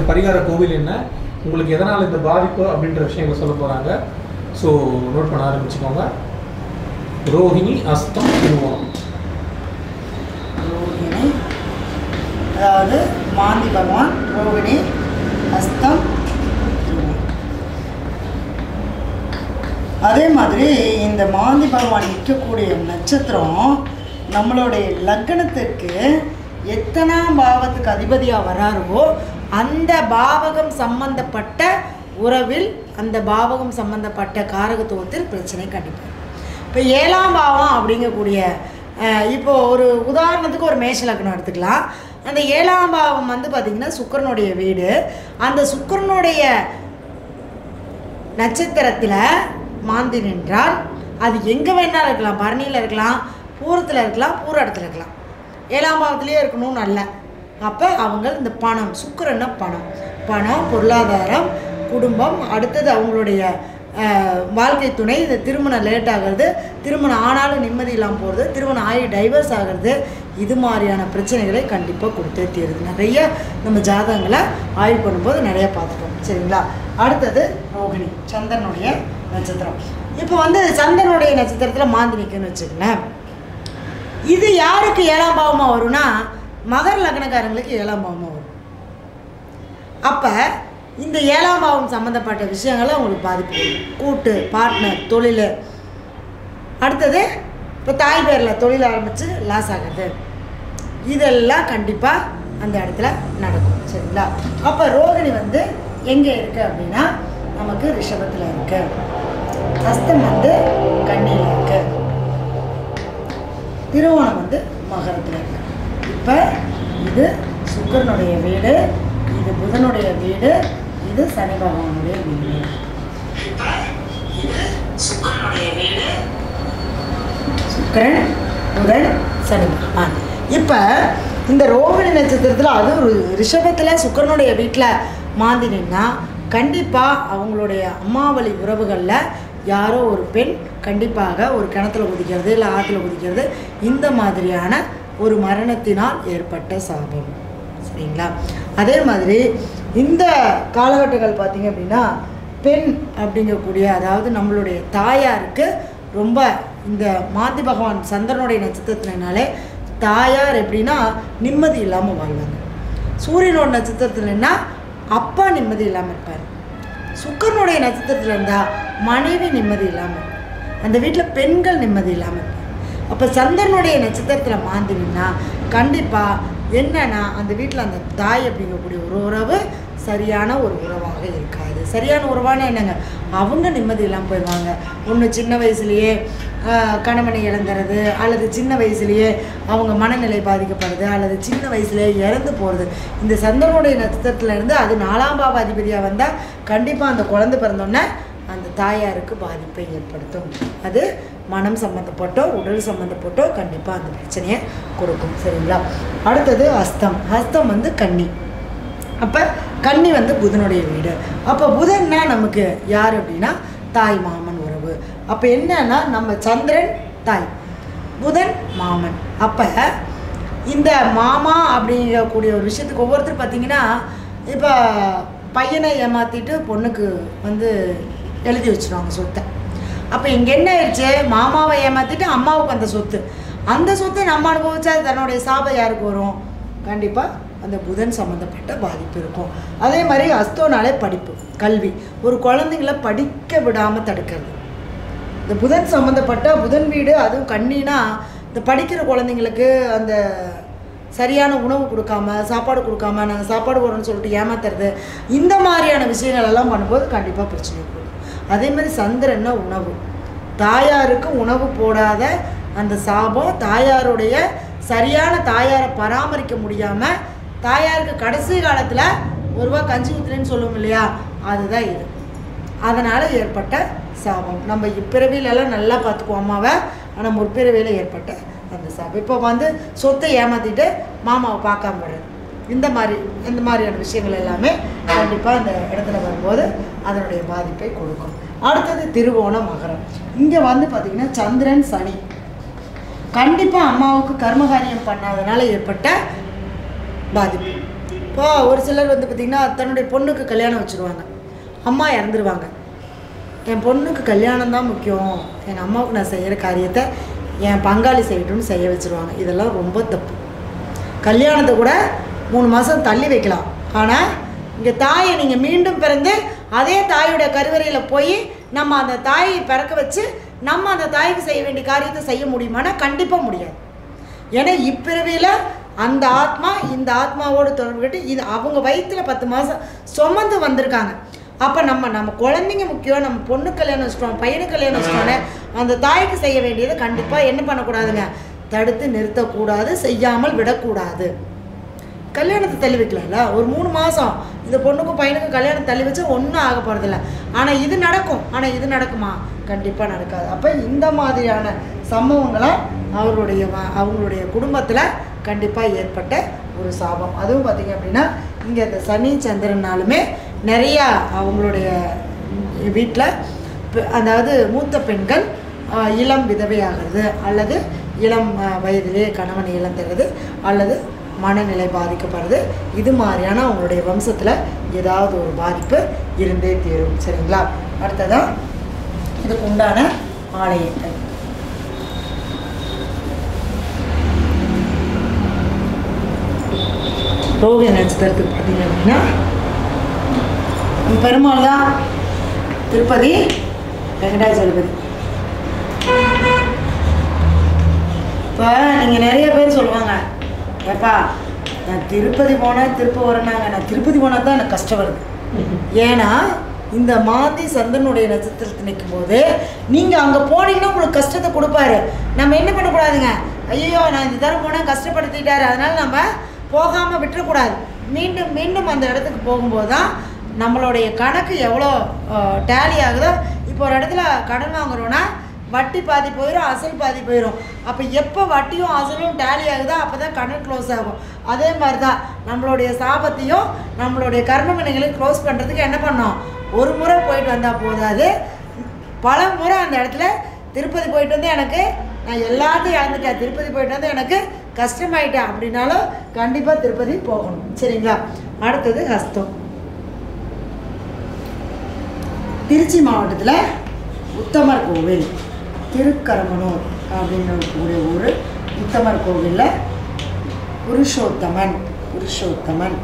அதுக்கு பரிகார கோவில் என்ன உங்களுக்கு எதனால் இந்த பாதிப்பு அப்படின்ற விஷயங்களை சொல்ல போகிறாங்க ஸோ நோட் பண்ண ஆரம்பிச்சுக்கோங்க ரோஹிணி அஸ்தம் திருவோணம் ரோகிணி அதாவது மாந்தி பகவான் ரோகிணி ஹஸ்தம் திருவோணம். அதே மாதிரி இந்த மாந்தி பகவான் நிற்கக்கூடிய நட்சத்திரம் நம்மளுடைய லக்னத்திற்கு எத்தனாம் பாவத்துக்கு அதிபதியாக வராரோ அந்த பாவகம் சம்பந்தப்பட்ட உறவில் அந்த பாவகம் சம்பந்தப்பட்ட காரகத்துவத்தில் பிரச்சனை கண்டிப்பாக இப்போ ஏழாம் பாவம் அப்படிங்கக்கூடிய அஹ், இப்போ ஒரு உதாரணத்துக்கு ஒரு மேஷ லக்னம் எடுத்துக்கலாம் அந்த ஏழாம் பாவம் வந்து பார்த்திங்கன்னா சுக்கிரனுடைய வீடு அந்த சுக்கிரனுடைய நட்சத்திரத்தில் மாந்தி நின்றால் அது எங்கே வேணாலும் இருக்கலாம் பரணியில் இருக்கலாம் பூரத்தில் இருக்கலாம் பூரடத்தில் இருக்கலாம் ஏழாம் பாவத்திலேயே இருக்கணும்னு அல்ல அப்போ அவங்க இந்த பணம் சுக்கிரன்னா பணம் பணம் பொருளாதாரம் குடும்பம் அடுத்தது அவங்களுடைய அஹ், வாழ்க்கை துணை இந்த திருமணம் லேட் ஆகிறது திருமணம் ஆனாலும் நிம்மதி இல்லாமல் போகிறது திருமணம் ஆகி டைவர்ஸ் ஆகிறது இது மாதிரியான பிரச்சனைகளை கண்டிப்பாக கொடுத்தே தீருது நிறைய நம்ம ஜாதகங்களை ஆய்வு பண்ணும்போது நிறைய பார்த்துட்டோம் சரிங்களா அடுத்தது ரோகிணி சந்திரனுடைய நட்சத்திரம் இப்போ வந்து சந்திரனுடைய நட்சத்திரத்தில் மாந்தி நிற்குன்னு வச்சுக்கங்களேன் இது யாருக்கு ஏழாம் பாவமாக வரும்னா மகர லக்னக்காரங்களுக்கு ஏழாம் பாவமாக வரும் அப்போ இந்த ஏழாம் பாவம் சம்மந்தப்பட்ட விஷயங்களை உங்களுக்கு பாதிப்பு கொடுக்கும். கூட்டு பார்ட்னர் தொழில் அடுத்தது இப்போ தாய் பேரில் தொழில் ஆரம்பித்து லாஸ் ஆகுது இதெல்லாம் கண்டிப்பாக அந்த இடத்துல நடக்கும் சரிங்களா அப்போ ரோகிணி வந்து எங்கே இருக்குது அப்படின்னா நமக்கு ரிஷபத்தில் இருக்கு ஹஸ்தம் வந்து கண்ணியில் இருக்கு திருவோணம் வந்து மகரத்தில் இருக்கு இப்போ இது சுக்கிரனுடைய வீடு இது புதனுடைய வீடு இது சனி பகவானுடைய வீடு சுக்கிரனுடைய வீடு சுக்கிரன் புதன் சனி பகவான் இப்போ இந்த ரோகிணி நட்சத்திரத்தில் அதுவும் ரிஷபத்தில் சுக்கிரனுடைய வீட்டில் மாந்தி நின்னா கண்டிப்பாக அவங்களுடைய அம்மாவளி உறவுகளில் யாரோ ஒரு பெண் கண்டிப்பாக ஒரு கிணத்துல குதிக்கிறது இல்லை ஆற்றுல குதிக்கிறது இந்த மாதிரியான ஒரு மரணத்தினால் ஏற்பட்ட சாபம் சரிங்களா அதே மாதிரி இந்த காலகட்டங்கள் பார்த்தீங்க அப்படின்னா பெண் அப்படிங்கக்கூடிய அதாவது நம்மளுடைய தாயாருக்கு ரொம்ப இந்த மாந்தி பகவான் சந்திரனுடைய நட்சத்திரத்தினாலே தாயார் எப்படின்னா நிம்மதி இல்லாமல் வாழ்வாங்க சூரியனோட நட்சத்திரத்துலன்னா அப்பா நிம்மதி இல்லாமல் இருப்பார் சுக்கரனுடைய நட்சத்திரத்தில் இருந்தால் மனைவி நிம்மதி இல்லாமல் அந்த வீட்டில் பெண்கள் நிம்மதி இல்லாமல் இருப்பாங்க அப்போ சந்திரனுடைய நட்சத்திரத்தில் மாந்தினா கண்டிப்பாக என்னன்னா அந்த வீட்டில் அந்த தாய் அப்படிங்கக்கூடிய ஒரு உறவு சரியான ஒரு உறவாக இருக்காது சரியான உறவான என்னங்க அவங்க நிம்மதி இல்லாமல் போயிடுவாங்க ஒன்று சின்ன வயசுலேயே ஆஹ், கணவனை இழந்துறது அல்லது சின்ன வயசுலேயே அவங்க மனநிலை பாதிக்கப்படுது அல்லது சின்ன வயசுலேயே இறந்து போகிறது இந்த சந்திரனுடைய நட்சத்திரத்துல இருந்து அது நாலாம் பாவ அதிபதியாக வந்தால் கண்டிப்பாக அந்த குழந்தை பிறந்தோன்னே அந்த தாயாருக்கு பாதிப்பை ஏற்படுத்தும் அது மனம் சம்மந்தப்பட்டோ உடல் சம்மந்தப்பட்டோ கண்டிப்பாக அந்த பிரச்சனையை கொடுக்கும் சரிங்களா அடுத்தது ஹஸ்தம் ஹஸ்தம் வந்து கன்னி அப்போ கன்னி வந்து புதனுடைய வீடு அப்போ புதன்னா நமக்கு யார் அப்படின்னா தாய் மாமன் உறவு அப்போ என்னன்னா நம்ம சந்திரன் தாய் புதன் மாமன் அப்போ இந்த மாமா அப்படிங்கக்கூடிய ஒரு விஷயத்துக்கு ஒவ்வொருத்தர் பார்த்தீங்கன்னா இப்போ பையனை ஏமாற்றிட்டு பொண்ணுக்கு வந்து எழுதி வச்சிருவாங்க சொத்தை அப்போ இங்கே என்ன ஆயிடுச்சு மாமாவை ஏமாற்றிட்டு அம்மாவுக்கு அந்த சொத்து அந்த சொத்தை நம்ம அனுபவிச்சா அது தன்னுடைய சாபம் யாருக்கு வரும் கண்டிப்பாக அந்த புதன் சம்மந்தப்பட்ட பாதிப்பு இருக்கும் அதே மாதிரி அஸ்தோனாலே படிப்பு கல்வி ஒரு குழந்தைங்கள படிக்க விடாமல் தடுக்கிறது இந்த புதன் சம்மந்தப்பட்ட புதன் வீடு அதுவும் கண்ணினா இந்த படிக்கிற குழந்தைங்களுக்கு அந்த சரியான உணவு கொடுக்காம சாப்பாடு கொடுக்காம நாங்கள் சாப்பாடு போடுறோம்னு சொல்லிட்டு ஏமாத்துறது இந்த மாதிரியான விஷயங்கள் எல்லாம் பண்ணும்போது கண்டிப்பாக பிரச்சனை கொடுக்கும் அதே மாதிரி சந்திரன்னா உணவு தாயாருக்கு உணவு போடாத அந்த சாபம் தாயாருடைய சரியான தாயாரை பராமரிக்க முடியாமல் தாயாருக்கு கடைசி காலத்தில் ஒரு ரூபா கஞ்சி ஊற்றுறேன்னு சொல்லுவோம் இல்லையா அதுதான் இது அதனால் ஏற்பட்ட சாபம் நம்ம இப்பிறவிலெல்லாம் நல்லா பார்த்துக்குவோம் அம்மாவை ஆனால் முற்பிறவியில் ஏற்பட்ட அந்த சாபம் இப்போ வந்து சொத்தை ஏமாற்றிட்டு மாமாவை பார்க்காம விடுறது இந்த மாதிரி இந்த மாதிரியான விஷயங்கள் எல்லாமே கண்டிப்பாக அந்த இடத்துல வரும்போது அதனுடைய பாதிப்பை கொடுக்கும் அடுத்தது திருவோணம் மகரம் இங்கே வந்து பார்த்திங்கன்னா சந்திரன் சனி கண்டிப்பாக அம்மாவுக்கு கர்மகாரியம் பண்ணாதனால ஏற்பட்ட பாதிப்பு இப்போ ஒரு சிலர் வந்து பார்த்திங்கன்னா தன்னுடைய பொண்ணுக்கு கல்யாணம் வச்சுருவாங்க அம்மா இறந்துருவாங்க என் பொண்ணுக்கு கல்யாணம் தான் முக்கியம் எங்கள் அம்மாவுக்கு நான் செய்கிற காரியத்தை என் பங்காளி செய்யட்டும்னு செய்ய வச்சுருவாங்க இதெல்லாம் ரொம்ப தப்பு கல்யாணத்தை கூட மூணு மாதம் தள்ளி வைக்கலாம் ஆனால் இங்கே தாயை நீங்கள் மீண்டும் பிறந்து அதே தாயோட கருவறையில் போய் நம்ம அந்த தாயை பிறக்க வச்சு நம்ம அந்த தாய்க்கு செய்ய வேண்டிய காரியத்தை செய்ய முடியுமானா கண்டிப்பாக முடியாது ஏன்னா இப்பிறவியில் அந்த ஆத்மா இந்த ஆத்மாவோடு தொடர்புகிட்டு இது அவங்க வயிற்றில் பத்து மாதம் சுமந்து வந்திருக்காங்க அப்போ நம்ம நம்ம குழந்தைங்க முக்கியம் நம்ம பொண்ணு கல்யாணம் வச்சிட்டோம் பையனுக்கு கல்யாணம் வச்சிட்டோன்னே அந்த தாய்க்கு செய்ய வேண்டியதை கண்டிப்பாக என்ன பண்ணக்கூடாதுங்க தடுத்து நிறுத்தக்கூடாது செய்யாமல் விடக்கூடாது கல்யாணத்தை தள்ளி வைக்கலாம்ல ஒரு மூணு மாதம் இந்த பொண்ணுக்கும் பையனுக்கும் கல்யாணம் தள்ளி வச்சா ஒன்றும் ஆக போகிறதில்ல ஆனால் இது நடக்கும் ஆனால் இது நடக்குமா கண்டிப்பாக நடக்காது அப்போ இந்த மாதிரியான சம்பவங்களை அவருடைய வ- அவங்களுடைய குடும்பத்தில் கண்டிப்பாக ஏற்பட்ட ஒரு சாபம் அதுவும் பார்த்திங்க அப்படின்னா இங்கே இந்த சனி சந்திரனாலுமே நிறையா அவங்களுடைய வீட்டில் அதாவது மூத்த பெண்கள் ஆஹ், இளம் விதவையாகிறது அல்லது இளம் ஆஹ், வயதிலே கணவன் இழந்துறது அல்லது மனநிலை பாதிக்கப்படுறது இது மாதிரியான அவங்களுடைய வம்சத்தில் ஏதாவது ஒரு பாதிப்பு இருந்தே தீரும் சரிங்களா அடுத்ததான் இதுக்கு உண்டான ஆலயங்கள் ரோக நட்சத்திரத்துக்கு பார்த்தீங்க அப்படின்னா நம்ம பெருமாள் தான் திருப்பதி வெங்கடாச்சலபதி இப்போ நீங்கள் நிறைய பேர் சொல்லுவாங்க ஏப்பா நான் திருப்பதி போனேன் திருப்ப வரேனாங்க நான் திருப்பதி போனால் தான் எனக்கு கஷ்டம் வருது ஏன்னா இந்த மாந்தி சந்தனுடைய நட்சத்திரத்தில் நிற்கும் போது நீங்கள் அங்கே போனீங்கன்னா உங்களுக்கு கஷ்டத்தை கொடுப்பாரு நம்ம என்ன பண்ணக்கூடாதுங்க ஐயோ நான் இந்த தரம் போனேன் கஷ்டப்படுத்திட்டாரு அதனால் நம்ம போகாமல் விட்டுறக்கூடாது மீண்டும் மீண்டும் அந்த இடத்துக்கு போகும்போது தான் நம்மளுடைய கணக்கு எவ்வளோ டேலி ஆகுதோ இப்போ ஒரு இடத்துல கடன் வாங்குறோன்னா வட்டி பாதி போயிடும் அசல் பாதி போயிடும் அப்போ எப்போ வட்டியும் அசலும் டேலி ஆகுதோ அப்போ தான் கடன் க்ளோஸ் ஆகும் அதே மாதிரி தான் நம்மளுடைய சாபத்தையும் நம்மளுடைய கர்ம வினைகளையும் க்ளோஸ் பண்ணுறதுக்கு என்ன பண்ணோம் ஒரு முறை போயிட்டு வந்தால் போதாது பல முறை அந்த இடத்துல திருப்பதி போயிட்டு வந்து எனக்கு நான் எல்லாத்தையும் இழந்துட்டேன் திருப்பதி போயிட்டு வந்து எனக்கு கஷ்டமாயிட்டேன் அப்படின்னாலும் கண்டிப்பாக திருப்பதி போகணும் சரிங்களா அடுத்தது ஹஸ்தம் திருச்சி மாவட்டத்தில் உத்தமர் கோவில் திருக்கரமனூர் அப்படின்னு ஒரு ஊர் உத்தமர் கோவிலில் புருஷோத்தமன் புருஷோத்தமன்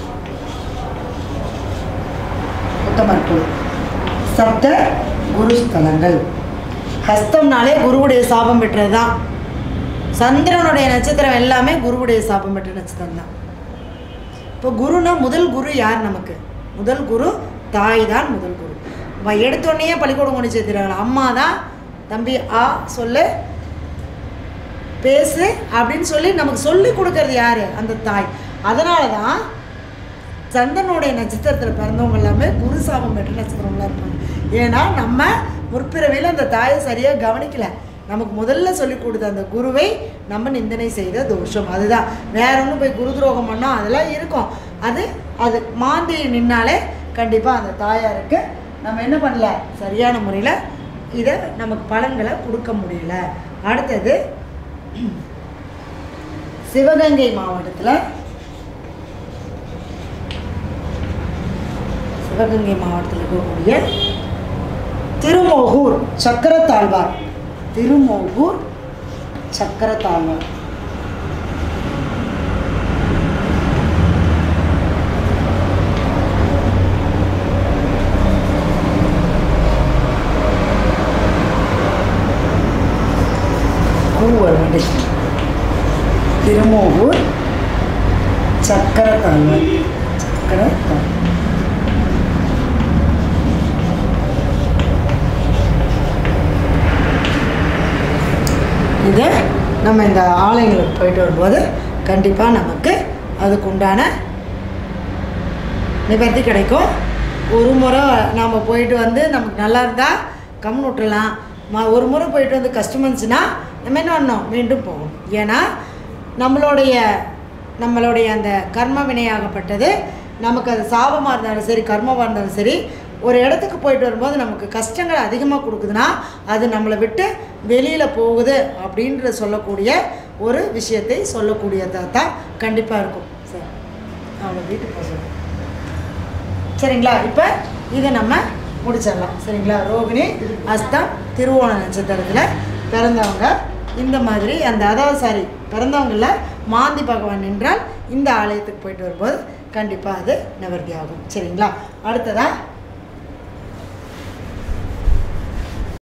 உத்தமர் கோவில் சப்த குருஸ்தலங்கள் ஹஸ்தம்னாலே குருவுடைய சாபம் பெற்றது தான் சந்திரனுடைய நட்சத்திரம் எல்லாமே குருவுடைய சாபம் பெற்ற நட்சத்திரம் தான் இப்போ குருனா முதல் குரு யார் நமக்கு முதல் குரு தாய் தான் முதல் குரு அவ எடுத்தோடனே பள்ளிக்கூடம் கொண்டு சேர்த்துறாங்க அம்மா தான் தம்பி ஆ சொல்லு பேசு அப்படின்னு சொல்லி நமக்கு சொல்லி கொடுக்கறது யார் அந்த தாய் அதனால தான் சந்தனுடைய நட்சத்திரத்தில் பிறந்தவங்க எல்லாமே குரு சாபம் பெற்ற நட்சத்திரங்களாக இருப்பாங்க ஏன்னா நம்ம முற்பிறவியில் அந்த தாயை சரியாக கவனிக்கல நமக்கு முதல்ல சொல்லி கொடுத்த அந்த குருவை நம்ம நிந்தனை செய்த தோஷம் அதுதான் வேற ஒன்றும் போய் குரு துரோகம் பண்ணோம் அதெல்லாம் இருக்கும் அது அது மாந்தி நின்னாலே கண்டிப்பாக அந்த தாயாருக்கு நம்ம என்ன பண்ணல சரியான முறையில் இதை நமக்கு பலன்களை கொடுக்க முடியல அடுத்தது சிவகங்கை மாவட்டத்தில் சிவகங்கை மாவட்டத்தில் இருக்கக்கூடிய திருமோகூர் சக்கரத்தாழ்வார் திருமோகூர் சக்கரத்தாழ்வார் கூவர்வடை திருமோகூர் சக்கரத்தாழ்வார் சக்கரத்தாழ்வார் இது நம்ம இந்த ஆலயங்களுக்கு போயிட்டு வரும்போது கண்டிப்பாக நமக்கு அதுக்கு உண்டான நிவர்த்தி கிடைக்கும் ஒரு முறை நாம் போயிட்டு வந்து நமக்கு நல்லா இருந்தால் கம்முன்னு விட்டுறலாம் ம ஒரு முறை போயிட்டு வந்து கஷ்டமாக இருந்துச்சுன்னா நம்ம என்ன பண்ணணும் மீண்டும் போகணும் ஏன்னா நம்மளுடைய நம்மளுடைய அந்த கர்ம வினையாகப்பட்டது நமக்கு அது சாபமாக இருந்தாலும் சரி கர்மமாக இருந்தாலும் சரி ஒரு இடத்துக்கு போயிட்டு வரும்போது நமக்கு கஷ்டங்கள் அதிகமாக கொடுக்குதுன்னா அது நம்மளை விட்டு வெளியில் போகுது அப்படின்ற சொல்லக்கூடிய ஒரு விஷயத்தை சொல்லக்கூடியதாக தான் கண்டிப்பாக இருக்கும் சரி அவங்க வீட்டுக்கு போக சொல்லுங்க சரிங்களா இப்போ இதை நம்ம முடிச்சிடலாம் சரிங்களா ரோகிணி அஸ்தம் திருவோண நட்சத்திரத்தில் பிறந்தவங்க இந்த மாதிரி அந்த அதாவது சாரி பிறந்தவங்கள மாந்தி பகவான் என்றால் இந்த ஆலயத்துக்கு போயிட்டு வரும்போது கண்டிப்பாக அது நிவர்த்தி ஆகும் சரிங்களா அடுத்ததாக